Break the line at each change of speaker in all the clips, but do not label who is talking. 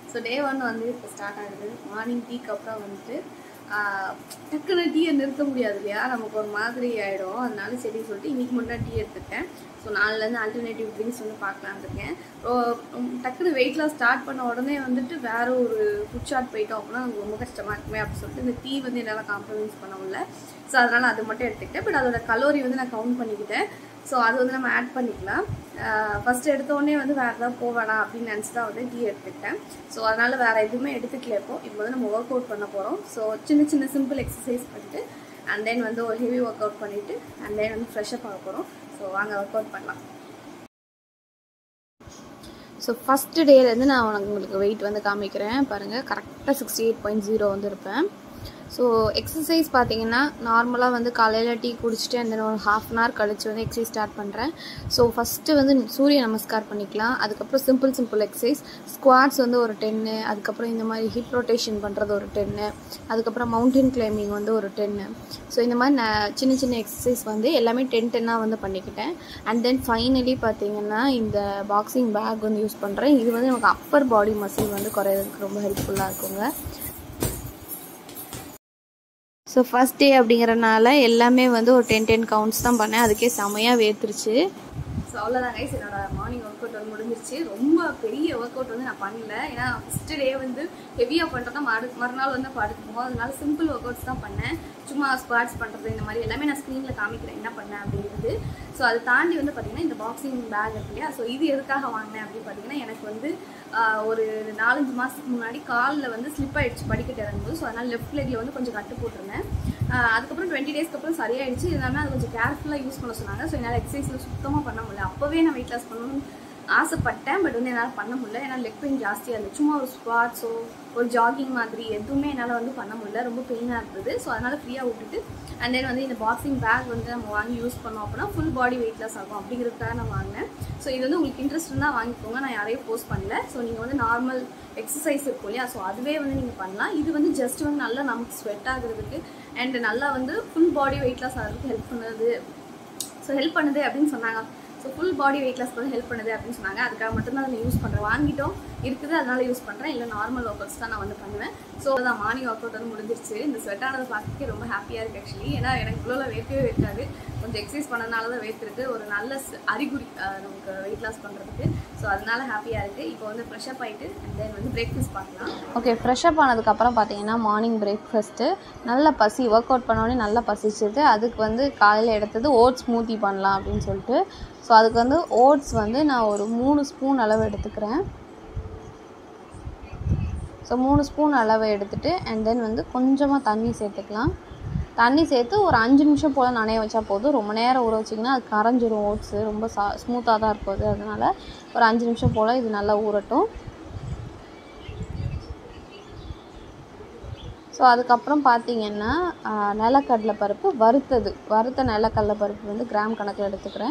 so day one வந்து இப்போ start ஆகுது மார்னிங் டீக்கு அப்புறம் வந்துட்டு ஆஹ், டக்குன்னு டீயை நிறுத்த முடியாது இல்லையா நமக்கு ஒரு மாதிரி ஆகிடும் அதனால சரி சொல்லிட்டு இன்னைக்கு மட்டும் டீ எடுத்துக்கிட்டேன் ஸோ நாலுலேருந்து ஆல்டர்னேட்டிவ் ட்ரிங்க்ஸ் வந்து பார்க்கலான்னு இருக்கேன் ஸோ டக்குன்னு வெயிட் லாஸ் ஸ்டார்ட் பண்ண உடனே வந்துட்டு வேற ஒரு ஃபுட் ஷாட் போயிட்டோம் அப்படின்னா நமக்கு ரொம்ப கஷ்டமாக இருக்குமே அப்படின்னு சொல்லிட்டு இந்த டீ வந்து என்னால் காம்ப்ரமைஸ் பண்ண முடியல ஸோ அதனால் அது மட்டும் எடுத்துக்கிட்டேன் பட் அதோட கலோரி வந்து நான் கவுண்ட் பண்ணிக்கிட்டேன் ஸோ அது வந்து நம்ம ஆட் பண்ணிக்கலாம் ஃபஸ்ட்டு எடுத்தோடனே வந்து வேறு ஏதாவது போவேணா அப்படின்னு நினச்சி தான் வந்து டீ எடுத்துக்கிட்டேன் ஸோ அதனால் வேறு எதுவுமே எடுத்துக்கல இப்போ இப்போ வந்து நம்ம ஒர்க் அவுட் பண்ண போகிறோம் ஸோ சின்ன சின்ன சிம்பிள் எக்ஸசைஸ் பண்ணிட்டு அண்ட் தென் வந்து ஒரு ஹெவி ஒர்க் அவுட் பண்ணிவிட்டு அண்ட் தென் வந்து ஃப்ரெஷ்அப் ஆக போகிறோம் ஸோ வாங்க ஒர்க் அவுட் பண்ணலாம் ஸோ ஃபஸ்ட்டு டேலேருந்து நான் உனக்கு உங்களுக்கு வெயிட் வந்து காமிக்கிறேன் பாருங்கள் கரெக்டாக சிக்ஸ்டி எயிட் பாயிண்ட் ஜீரோ வந்து இருப்பேன் ஸோ எக்ஸசைஸ் பார்த்தீங்கன்னா நார்மலாக வந்து காலையில் டீ குடிச்சிட்டு அந்த ஒரு ஹாஃப் அன் ஹவர் கழிச்சு வந்து எக்ஸசைஸ் ஸ்டார்ட் பண்ணுறேன் ஸோ ஃபஸ்ட்டு வந்து சூரிய நமஸ்கார் பண்ணிக்கலாம் அதுக்கப்புறம் சிம்பிள் சிம்பிள் எக்ஸசைஸ் ஸ்குவாட்ஸ் வந்து ஒரு டென்னு அதுக்கப்புறம் இந்த மாதிரி ஹிப் ரொட்டேஷன் பண்ணுறது ஒரு டென்னு அதுக்கப்புறம் மவுண்டன் கிளைம்பிங் வந்து ஒரு டென்னு ஸோ இந்த மாதிரி நான் சின்ன சின்ன எக்ஸசைஸ் வந்து எல்லாமே டென் டென்னாக வந்து பண்ணிக்கிட்டேன் அண்ட் தென் ஃபைனலி பார்த்தீங்கன்னா இந்த பாக்ஸிங் பேக் வந்து யூஸ் பண்ணுறேன் இது வந்து நமக்கு அப்பர் பாடி மசில் வந்து குறையிறதுக்கு ரொம்ப ஹெல்ப்ஃபுல்லாக இருக்குங்க ஸோ ஃபஸ்ட் டே அப்படிங்கிறனால எல்லாமே வந்து ஒரு டென் டென் கவுண்ட்ஸ் தான் பண்ணேன் அதுக்கே செமையாக வேர்த்துருச்சு ஸோ அவ்வளோதான் கைஸ் என்னோட மார்னிங் ஒர்க் அவுட் வந்து முடிஞ்சிருச்சு ரொம்ப பெரிய ஒர்க் அவுட் வந்து நான் பண்ணல ஏன்னா ஃபஸ்ட் டே வந்து ஹெவியாக பண்ணுறதா மறு மறுநாள் வந்து படுத்துப்போம் அதனால சிம்பிள் ஒர்க் அவுட்ஸ் தான் பண்ணேன் சும்மா ஸ்குவாட்ஸ் பண்ணுறது இந்த மாதிரி எல்லாமே நான் ஸ்க்ரீனில் காமிக்கிறேன் என்ன பண்ணேன் அப்படிங்கிறது ஸோ அதை தாண்டி வந்து பார்த்தீங்கன்னா இந்த பாக்ஸிங் பேக் இருக்கு இல்லையா ஸோ இது எதுக்காக வாங்கினேன் அப்படின்னு பார்த்தீங்கன்னா எனக்கு வந்து ஆஹ், ஒரு நாலஞ்சு மாதத்துக்கு முன்னாடி காலில் வந்து ஸ்லிப் ஆயிடுச்சு படிக்கட்டு இறங்கும்போது ஸோ அதனால் லெஃப்ட் லெக்கில் வந்து கொஞ்சம் கட்டு போட்டிருந்தேன் ஆஹ், அதுக்கப்புறம் டுவெண்ட்டி டேஸ்க்கு அப்புறம் சரியாயிடுச்சு இருந்தாலும் அது கொஞ்சம் கேர்ஃபுல்லாக யூஸ் பண்ண சொன்னாங்க ஸோ என்னால் எக்ஸசைஸில் சுத்தமாக பண்ண முடியல அப்போவே நான் வெயிட் லாஸ் பண்ணணும்னு ஆசைப்பட்டேன் பட் வந்து என்னால் பண்ண முடியல ஏன்னா லெக் பெயின் ஜாஸ்தியாக இருந்துச்சு சும்மா ஒரு ஸ்குவாட்ஸோ ஒரு ஜாகிங் மாதிரி எதுவுமே என்னால் வந்து பண்ண முடியல ரொம்ப பெயினாக இருந்தது ஸோ அதனால் ஃப்ரீயாக விட்டுட்டு அண்ட் தென் வந்து இந்த பாக்ஸிங் பேக் வந்து நம்ம வாங்கி யூஸ் பண்ணோம் அப்படின்னா ஃபுல் பாடி வெயிட் லாஸ் ஆகும் அப்படிங்கிறதுக்காக நான் வாங்கினேன் ஸோ இது வந்து உங்களுக்கு இன்ட்ரெஸ்ட் இருந்தால் வாங்கிக்கோங்க நான் யாரையும் போஸ்ட் பண்ணல ஸோ நீங்கள் வந்து நார்மல் எக்ஸசைஸ் இருக்கும் இல்லையா ஸோ அதுவே வந்து நீங்கள் பண்ணலாம் இது வந்து ஜஸ்ட் வந்து நல்லா நமக்கு ஸ்வெட் ஆகுறதுக்கு அண்ட் நல்லா வந்து ஃபுல் பாடி வெயிட் லாஸ் ஆகிறதுக்கு ஹெல்ப் பண்ணுது ஸோ ஹெல்ப் பண்ணுது அப்படின்னு சொன்னாங்க ஸோ ஃபுல் பாடி வெயிட் லாஸ்க்கு வந்து ஹெல்ப் பண்ணுது அப்படின்னு சொன்னாங்க அதுக்காக மட்டும்தான் அதை யூஸ் பண்ணுறேன் வாங்கிட்டோம் இருக்குது அதனால யூஸ் பண்ணுறேன் இல்லை நார்மல் ஒர்க் அவுட்ஸ் தான் நான் வந்து பண்ணுவேன் ஸோ அதான் மார்னிங் ஒர்க் அவுட் வந்து முடிஞ்சிருச்சு இந்த ஸ்வெட் ஆனதை பார்க்கறதுக்கே ரொம்ப ஹாப்பியாக இருக்குது ஆக்சுவலி ஏன்னா எனக்கு இவ்வளோ வேர்க்கவே வேர்க்காது கொஞ்சம் எக்ஸசைஸ் பண்ணனால தான் வேர்த்திருக்கு ஒரு நல்ல ஸ்- அறிகுறி அஹ், நமக்கு வெயிட் லாஸ் பண்ணுறதுக்கு ஸோ அதனால ஹாப்பியாக இருக்குது இப்போ வந்து ஃப்ரெஷ்அப் ஆகிட்டு அண்ட் தென் வந்து பிரேக்ஃபாஸ்ட் பார்க்கலாம்
ஓகே ஃப்ரெஷ்அப் ஆனதுக்கப்புறம் பார்த்தீங்கன்னா மார்னிங் பிரேக்ஃபாஸ்ட்டு நல்ல பசி ஒர்க் அவுட் பண்ணோடனே நல்லா பசிச்சது அதுக்கு வந்து காலையில் எடுத்தது ஓட்ஸ் ஸ்மூத்தி பண்ணலாம் அப்படின்னு சொல்லிட்டு ஸோ அதுக்கு வந்து ஓட்ஸ் வந்து நான் ஒரு மூணு ஸ்பூன் அளவு எடுத்துக்கிறேன் ஸோ மூணு ஸ்பூன் அளவு எடுத்துட்டு அண்ட் தென் வந்து கொஞ்சமாக தண்ணி சேர்த்துக்கலாம் தண்ணி சேர்த்து ஒரு அஞ்சு நிமிஷம் போல் நனைய வச்சா போதும் ரொம்ப நேரம் ஊற வச்சிங்கன்னா அது கரைஞ்சிரும் ஓட்ஸு ரொம்ப சா ஸ்மூத்தாக தான் இருக்கும் அது அதனால் ஒரு அஞ்சு நிமிஷம் போல் இது நல்லா ஊறட்டும் ஸோ அதுக்கப்புறம் பார்த்தீங்கன்னா ஆஹ், நிலக்கடலை பருப்பு வறுத்தது வறுத்த நிலக்கடலை பருப்பு வந்து கிராம் கணக்கில் எடுத்துக்கிறேன்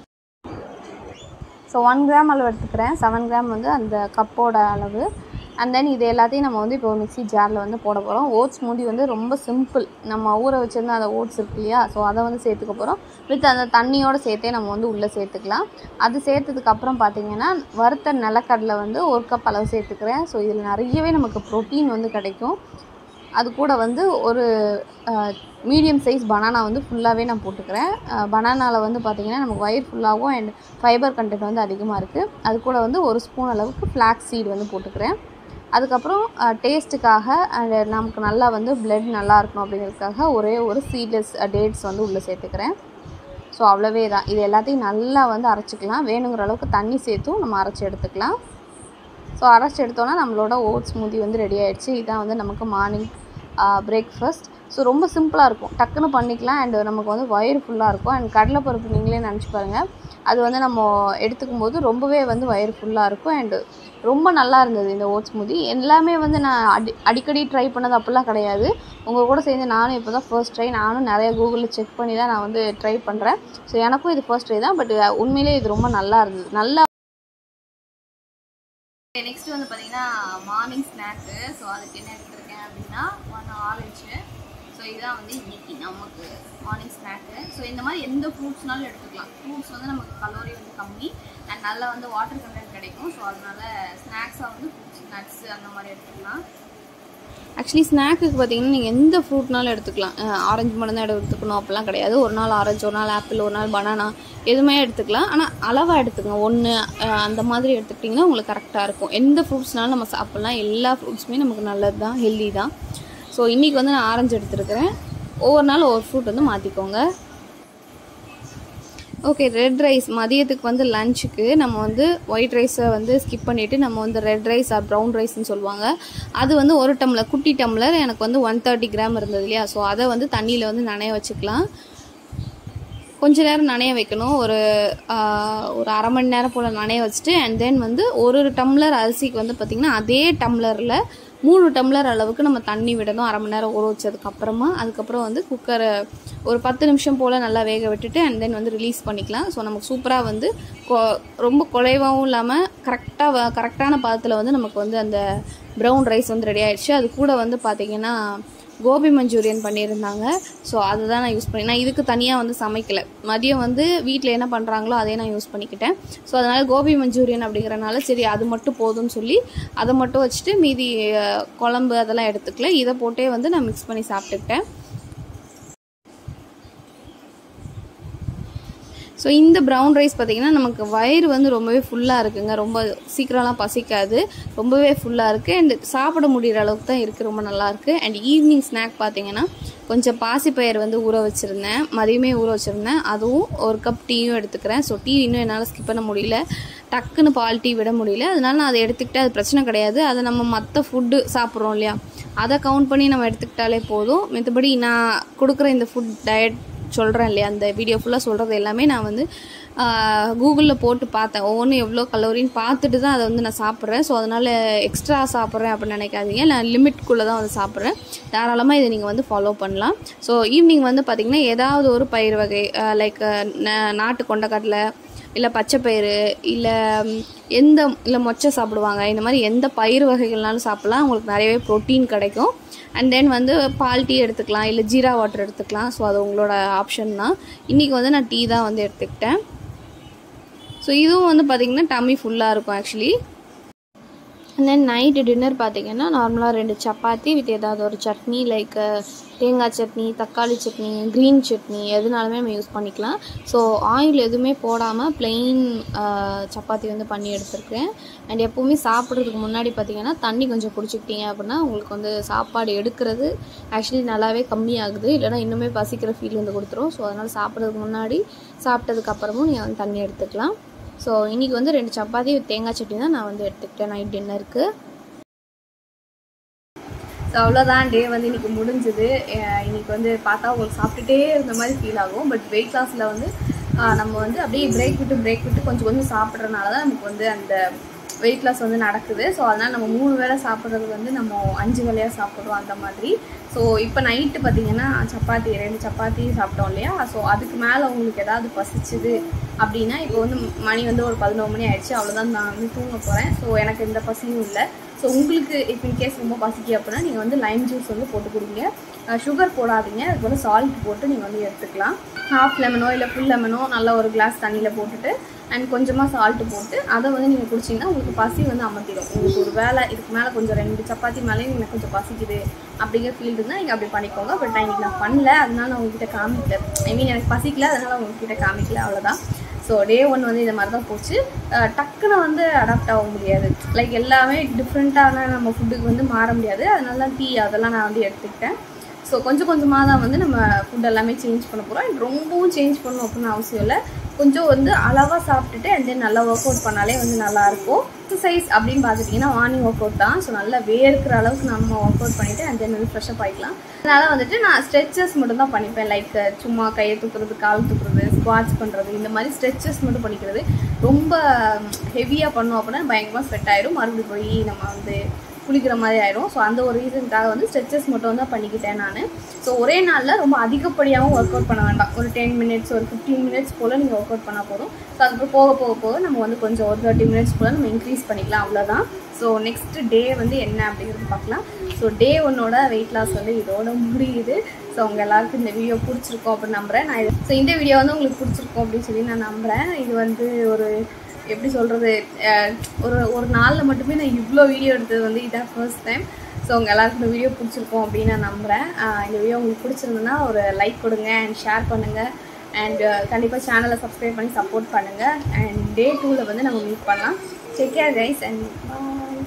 ஸோ ஒன் கிராம் அளவு எடுத்துக்கிறேன் செவன் கிராம் வந்து அந்த கப்போட அளவு அண்ட் தென் இது எல்லாத்தையும் நம்ம வந்து இப்போ மிக்ஸி ஜாரில் வந்து போட போகிறோம் ஓட்ஸ் மூடி வந்து ரொம்ப சிம்பிள் நம்ம ஊற வச்சிருந்த அந்த ஓட்ஸ் இருக்கு இல்லையா ஸோ அதை வந்து சேர்த்துக்க போகிறோம் வித் அந்த தண்ணியோடு சேர்த்தே நம்ம வந்து உள்ளே சேர்த்துக்கலாம் அது சேர்த்ததுக்கப்புறம் பார்த்தீங்கன்னா வறுத்த நிலக்கடலை வந்து ஒரு கப் அளவு சேர்த்துக்கிறேன் ஸோ இதில் நிறையவே நமக்கு ப்ரோட்டீன் வந்து கிடைக்கும் அது கூட வந்து ஒரு மீடியம் சைஸ் பனானா வந்து ஃபுல்லாகவே நான் போட்டுக்கிறேன் பனானாவில் வந்து பார்த்திங்கன்னா நமக்கு வயிறு ஃபுல்லாகவும் அண்ட் ஃபைபர் கண்டென்ட் வந்து அதிகமாக இருக்குது அது கூட வந்து ஒரு ஸ்பூன் அளவுக்கு ஃப்ளாக்ஸ் சீடு வந்து போட்டுக்கிறேன் அதுக்கப்புறம் டேஸ்ட்டுக்காக அண்ட் நமக்கு நல்லா வந்து பிளட் நல்லா இருக்கணும் அப்படிங்கிறதுக்காக ஒரே ஒரு சீட்லெஸ் டேட்ஸ் வந்து உள்ளே சேர்த்துக்கிறேன் ஸோ அவ்வளோவே தான் இது எல்லாத்தையும் நல்லா வந்து அரைச்சிக்கலாம் வேணுங்கிற அளவுக்கு தண்ணி சேர்த்தும் நம்ம அரைச்சி எடுத்துக்கலாம் ஸோ அரைச்சி எடுத்தோன்னா நம்மளோட ஓட்ஸ் ஸ்மூதி வந்து ரெடி ஆயிடுச்சு இதான் வந்து நமக்கு மார்னிங் பிரேக்ஃபாஸ்ட் ஸோ ரொம்ப சிம்பிளாக இருக்கும் டக்குன்னு பண்ணிக்கலாம் அண்ட் நமக்கு வந்து வயிறு ஃபுல்லாக இருக்கும் அண்ட் கடலைப்பருப்பு நீங்களே நினச்சி பாருங்கள் அது வந்து நம்ம எடுத்துக்கும் போது ரொம்பவே வந்து வயிறு ஃபுல்லாக இருக்கும் அண்டு ரொம்ப நல்லா இருந்தது இந்த ஓட்ஸ் ஸ்மூதி எல்லாமே வந்து நான் அடி அடிக்கடி ட்ரை பண்ணது அப்படிலாம் கிடையாது உங்கள் கூட சேர்ந்து நானும் இப்போ தான் ஃபர்ஸ்ட் ட்ரை நானும் நிறைய கூகுளில் செக் பண்ணி தான் நான் வந்து ட்ரை பண்ணுறேன் ஸோ எனக்கும் இது ஃபர்ஸ்ட் ட்ரை தான் பட் உண்மையிலேயே இது ரொம்ப நல்லா இருந்தது நல்லா
நெக்ஸ்ட் வந்து பார்த்தீங்கன்னா மார்னிங் ஸ்நாக்கு ஸோ அதுக்கு என்ன எடுத்திருக்கேன் அப்படின்னா ஒன் ஆரஞ்சு ஸோ இதான் வந்து இன்னைக்கு நமக்கு மார்னிங் ஸ்நாக்கு ஸோ இந்த மாதிரி எந்த ஃப்ரூட்ஸ்னாலும் எடுத்துக்கலாம் ஃப்ரூட்ஸ் வந்து நமக்கு கலோரி வந்து கம்மி அண்ட் நல்லா வந்து வாட்டர் கண்டென்ட் கிடைக்கும் ஸோ அதனால ஸ்நாக்ஸாக வந்து ஃப்ரூட்ஸ் நட்ஸ் அந்த மாதிரி எடுத்துக்கலாம்
ஆக்சுவலி ஸ்நாக்குக்கு பார்த்தீங்கன்னா நீங்கள் எந்த ஃப்ரூட்னாலும் எடுத்துக்கலாம் ஆரஞ்சு மட்டும் தான் எடுத்துக்கணும் அப்படிலாம் கிடையாது ஒரு நாள் ஆரஞ்சு ஒரு நாள் ஆப்பிள் ஒரு நாள் பனானா எதுவுமே எடுத்துக்கலாம் ஆனால் அளவாக எடுத்துக்கங்க ஒன்று அந்த மாதிரி எடுத்துக்கிட்டிங்கன்னா உங்களுக்கு கரெக்டாக இருக்கும் எந்த ஃப்ரூட்ஸ்னாலும் நம்ம சாப்பிட்லாம் எல்லா ஃப்ரூட்ஸுமே நமக்கு நல்லது தான் ஹெல்தி தான் ஸோ இன்றைக்கி வந்து நான் ஆரஞ்சு எடுத்துருக்கிறேன் ஒவ்வொரு நாள் ஒவ்வொரு ஃப்ரூட் வந்து மாற்றிக்கோங்க ஓகே ரெட் ரைஸ் மதியத்துக்கு வந்து லஞ்சுக்கு நம்ம வந்து ஒயிட் ரைஸை வந்து ஸ்கிப் பண்ணிவிட்டு நம்ம வந்து ரெட் ரைஸ் ஆர் ப்ரௌன் ரைஸ்னு சொல்லுவாங்க அது வந்து ஒரு டம்ளர் குட்டி டம்ளர் எனக்கு வந்து ஒன் தேர்ட்டி கிராம் இருந்தது இல்லையா ஸோ அதை வந்து தண்ணியில் வந்து நனைய வச்சுக்கலாம் கொஞ்ச நேரம் நனைய வைக்கணும் ஒரு ஆஹ், ஒரு அரை மணி நேரம் போல் நனைய வச்சுட்டு அண்ட் தென் வந்து ஒரு ஒரு டம்ளர் அரிசிக்கு வந்து பார்த்திங்கன்னா அதே டம்ளரில் மூணு டம்ளர் அளவுக்கு நம்ம தண்ணி விடணும் அரை மணி நேரம் ஊற வச்சதுக்கு அப்புறமா அதுக்கப்புறம் வந்து குக்கரை ஒரு பத்து நிமிஷம் போல் நல்லா வேக விட்டுட்டு அண்ட் தென் வந்து ரிலீஸ் பண்ணிக்கலாம் ஸோ நமக்கு சூப்பராக வந்து கொ- ரொம்ப குறைவாகவும் இல்லாமல் கரெக்டாக கரெக்டான பாதத்தில் வந்து நமக்கு வந்து அந்த ப்ரௌன் ரைஸ் வந்து ரெடி ஆயிடுச்சு அது கூட வந்து பார்த்திங்கன்னா கோபி மஞ்சூரியன் பண்ணியிருந்தாங்க ஸோ அதை தான் நான் யூஸ் பண்ணி நான் இதுக்கு தனியாக வந்து சமைக்கல மதியம் வந்து வீட்டில் என்ன பண்ணுறாங்களோ அதே நான் யூஸ் பண்ணிக்கிட்டேன் ஸோ அதனால் கோபி மஞ்சூரியன் அப்படிங்கிறனால சரி அது மட்டும் போதும்னு சொல்லி அதை மட்டும் வச்சுட்டு மீதி அஹ், குழம்பு அதெல்லாம் எடுத்துக்கல இதை போட்டே வந்து நான் மிக்ஸ் பண்ணி சாப்பிட்டுக்கிட்டேன் ஸோ இந்த ப்ரௌன் ரைஸ் பார்த்தீங்கன்னா நமக்கு வயிறு வந்து ரொம்பவே ஃபுல்லாக இருக்குங்க ரொம்ப சீக்கிரம்லாம் பசிக்காது ரொம்பவே ஃபுல்லாக இருக்குது அண்ட் சாப்பிட முடிகிற அளவுக்கு தான் இருக்குது ரொம்ப நல்லா இருக்குது அண்ட் ஈவினிங் ஸ்நாக் பார்த்தீங்கன்னா கொஞ்சம் பாசிப்பயிறு வந்து ஊற வச்சுருந்தேன் மதியமே ஊற வச்சுருந்தேன் அதுவும் ஒரு கப் டீயும் எடுத்துக்கிறேன் ஸோ டீ இன்னும் என்னால் ஸ்கிப் பண்ண முடியல டக்குன்னு பால் டீ விட முடியல அதனால நான் அதை எடுத்துக்கிட்டே அது பிரச்சனை கிடையாது அதை நம்ம மற்ற ஃபுட்டு சாப்பிட்றோம் இல்லையா அதை கவுண்ட் பண்ணி நம்ம எடுத்துக்கிட்டாலே போதும் மற்றபடி நான் கொடுக்குற இந்த ஃபுட் டயட் சொல்கிறேன் இல்லையா அந்த வீடியோ ஃபுல்லாக சொல்கிறது எல்லாமே நான் வந்து கூகுளில் போட்டு பார்த்தேன் ஒவ்வொன்றும் எவ்வளோ கலோரின்னு பார்த்துட்டு தான் அதை வந்து நான் சாப்பிட்றேன் ஸோ அதனால் எக்ஸ்ட்ரா சாப்பிட்றேன் அப்படின்னு நினைக்காதீங்க நான் லிமிட்குள்ளே தான் வந்து சாப்பிட்றேன் தாராளமாக இதை நீங்கள் வந்து ஃபாலோ பண்ணலாம் ஸோ ஈவினிங் வந்து பார்த்திங்கன்னா ஏதாவது ஒரு பயிர் வகை லைக் நாட்டு கொண்டக்கடலை இல்லை பச்சைப்பயிறு இல்லை ம், எந்த இல்லை மொச்சை சாப்பிடுவாங்க இந்த மாதிரி எந்த பயிர் வகைகள்னாலும் சாப்பிடலாம் உங்களுக்கு நிறையவே ப்ரோட்டீன் கிடைக்கும் அண்ட் தென் வந்து பால் டீ எடுத்துக்கலாம் இல்லை ஜீரா வாட்டர் எடுத்துக்கலாம் ஸோ அது உங்களோட ஆப்ஷன் தான் இன்றைக்கி வந்து நான் டீ தான் வந்து எடுத்துக்கிட்டேன் ஸோ இதுவும் வந்து பார்த்திங்கன்னா டம்மி ஃபுல்லாக இருக்கும் actually and then night dinner பார்த்தீங்கன்னா நார்மலாக ரெண்டு சப்பாத்தி வித் ஏதாவது ஒரு சட்னி லைக் தேங்காய் சட்னி தக்காளி சட்னி க்ரீன் சட்னி எதுனாலுமே நம்ம யூஸ் பண்ணிக்கலாம் ஸோ ஆயில் எதுவுமே போடாமல் plain சப்பாத்தி வந்து பண்ணி எடுத்திருக்கேன் அண்ட் எப்போவுமே சாப்பிட்றதுக்கு முன்னாடி பார்த்தீங்கன்னா தண்ணி கொஞ்சம் குடிச்சிக்கிட்டீங்க அப்படின்னா உங்களுக்கு வந்து சாப்பாடு எடுக்கிறது ஆக்சுவலி நல்லாவே கம்மியாகுது இல்லைன்னா இன்னுமே பசிக்கிற ஃபீல் வந்து கொடுத்துரும் ஸோ அதனால் சாப்பிட்றதுக்கு முன்னாடி சாப்பிட்டதுக்கு அப்புறமும் நீங்கள் வந்து தண்ணி எடுத்துக்கலாம் ஸோ இன்றைக்கி வந்து ரெண்டு சப்பாத்தி with தேங்காய் சட்னி தான் நான் வந்து எடுத்துக்கிட்டேன் நைட் டின்னருக்கு
ஸோ அவ்வளோதான் டே வந்து இன்னைக்கு முடிஞ்சுது அஹ் இன்னைக்கு வந்து பார்த்தா உங்களுக்கு சாப்பிட்டுட்டே இருந்த மாதிரி ஃபீல் ஆகும் பட் வெயிட் லாஸில் வந்து அஹ் நம்ம வந்து அப்படியே பிரேக் விட்டு பிரேக் விட்டு கொஞ்சம் கொஞ்சம் சாப்பிட்றதுனால தான் நமக்கு வந்து அந்த வெயிட் லாஸ் வந்து நடக்குது ஸோ அதனால் நம்ம மூணு வேளை சாப்பிட்றது வந்து நம்ம அஞ்சு வேளையாக சாப்பிட்றோம் அந்த மாதிரி ஸோ இப்போ நைட்டு பார்த்தீங்கன்னா சப்பாத்தி ரெண்டு சப்பாத்தி சாப்பிட்டோம் இல்லையா ஸோ அதுக்கு மேலே உங்களுக்கு ஏதாவது பசிச்சுது அப்படின்னா இப்போ வந்து மணி வந்து ஒரு பதினோரு மணி ஆயிடுச்சு அவ்வளோதான் நான் வந்து தூங்க போகிறேன் ஸோ எனக்கு எந்த பசியும் இல்லை ஸோ உங்களுக்கு இப்போ இன்கேஸ் ரொம்ப பசிக்கு அப்படின்னா நீங்கள் வந்து லைம் ஜூஸ் வந்து போட்டு குடிங்க சுகர் போடாதீங்க அது போல் சால்ட் போட்டு நீங்கள் வந்து எடுத்துக்கலாம் ஹாஃப் லெமனோ இல்லை ஃபுல் லெமனோ நல்ல ஒரு கிளாஸ் தண்ணியில் போட்டுட்டு அண்ட் கொஞ்சமாக சால்ட்டு போட்டு அதை வந்து நீங்கள் குடிச்சிங்கன்னா உங்களுக்கு பசி வந்து அமர்த்திடும் உங்களுக்கு ஒரு வேலை இதுக்கு மேலே கொஞ்சம் ரெண்டு சப்பாத்தி மேலே எனக்கு கொஞ்சம் பசிக்குது அப்படிங்கிற ஃபீல் இருந்தால் நீங்கள் அப்படி பண்ணிக்கோங்க பட் நான் இன்னைக்கு நான் பண்ணல அதனால நான் உங்ககிட்ட காமிக்கல ஐ மீன் எனக்கு பசிக்கல அதனால உங்ககிட்ட காமிக்கல அவ்வளோதான் ஸோ டே ஒன் வந்து இந்த மாதிரி தான் போச்சு அஹ் டக்குன்னு வந்து அடாப்ட் ஆக முடியாது லைக் எல்லாமே டிஃப்ரெண்ட்டான நம்ம ஃபுட்டுக்கு வந்து மாற முடியாது அதனால தான் டீ அதெல்லாம் நான் வந்து எடுத்துக்கிட்டேன் ஸோ கொஞ்சம் கொஞ்சமாக தான் வந்து நம்ம ஃபுட் எல்லாமே சேஞ்ச் பண்ண போகிறோம் அண்ட் ரொம்பவும் சேஞ்ச் பண்ணணும் அப்படின்னு அவசியம் இல்லை கொஞ்சம் வந்து அளவாக சாப்பிட்டுட்டு அண்ட் தென் நல்லா ஒர்க் அவுட் பண்ணாலே வந்து நல்லாயிருக்கும் எக்ஸசைஸ் அப்படின்னு பார்த்துட்டிங்கன்னா மார்னிங் ஒர்க் அவுட் தான் ஸோ நல்லா வேர்க்கிற அளவுக்கு நம்ம ஒர்க் அவுட் பண்ணிவிட்டு அண்ட் தென் வந்து ஃப்ரெஷ்அப் ஆகிக்கலாம் அதனால் வந்துட்டு நான் ஸ்ட்ரெச்சஸ் மட்டும் தான் பண்ணிப்பேன் லைக் சும்மா கையை தூக்குறது கால் தூக்குறது ஸ்குவாட்ச் பண்ணுறது இந்த மாதிரி ஸ்ட்ரெச்சஸ் மட்டும் பண்ணிக்கிறது ரொம்ப ஹெவியாக பண்ணோம் அப்படின்னா பயங்கரமாக ஸ்வெட் ஆயிரும் மறுபடியும் போய் நம்ம வந்து குளிக்கிற மாதிரி ஆயிரும் ஸோ அந்த ஒரு ரீசனுக்காக வந்து ஸ்ட்ரெச்சஸ் மட்டும் தான் பண்ணிக்கிட்டேன் நான் ஸோ ஒரே நாளில் ரொம்ப அதிகப்படியாகவும் ஒர்க் அவுட் பண்ண வேண்டாம் ஒரு டென் மினிட்ஸ் ஒரு ஃபிஃப்டீன் மினிட்ஸ் போல் நீங்கள் ஒர்க் அவுட் பண்ணால் போதும் ஸோ அதுக்கப்புறம் போக போக போக நம்ம வந்து கொஞ்சம் ஒரு தேர்ட்டி மினிட்ஸ் போல் நம்ம இன்க்ரீஸ் பண்ணிக்கலாம் அவ்வளோதான் ஸோ நெக்ஸ்ட் டே வந்து என்ன அப்படிங்கிறது பார்க்கலாம் ஸோ டே ஒன்னோட வெயிட் லாஸ் வந்து இதோட முடியுது ஸோ உங்கள் எல்லாருக்கும் இந்த வீடியோ பிடிச்சிருக்கோம் அப்படின்னு நம்புகிறேன் நான் இது ஸோ இந்த வீடியோ வந்து உங்களுக்கு பிடிச்சிருக்கோம் அப்படின்னு சொல்லி நான் நம்புகிறேன் இது வந்து ஒரு எப்படி சொல்கிறது ஒரு ஒரு நாளில் மட்டுமே நான் இவ்வளோ வீடியோ எடுத்தது வந்து இதான் ஃபர்ஸ்ட் டைம் ஸோ உங்கள் எல்லாருக்கும் இந்த வீடியோ பிடிச்சிருக்கும் அப்படின்னு நான் நம்புகிறேன் இந்த வீடியோ உங்களுக்கு பிடிச்சிருந்ததுன்னா ஒரு லைக் கொடுங்க அண்ட் ஷேர் பண்ணுங்கள் அண்ட் கண்டிப்பாக சேனலை சப்ஸ்கிரைப் பண்ணி சப்போர்ட் பண்ணுங்கள் அண்ட் டே டூவில் வந்து நம்ம மீட் பண்ணலாம் take care guys and bye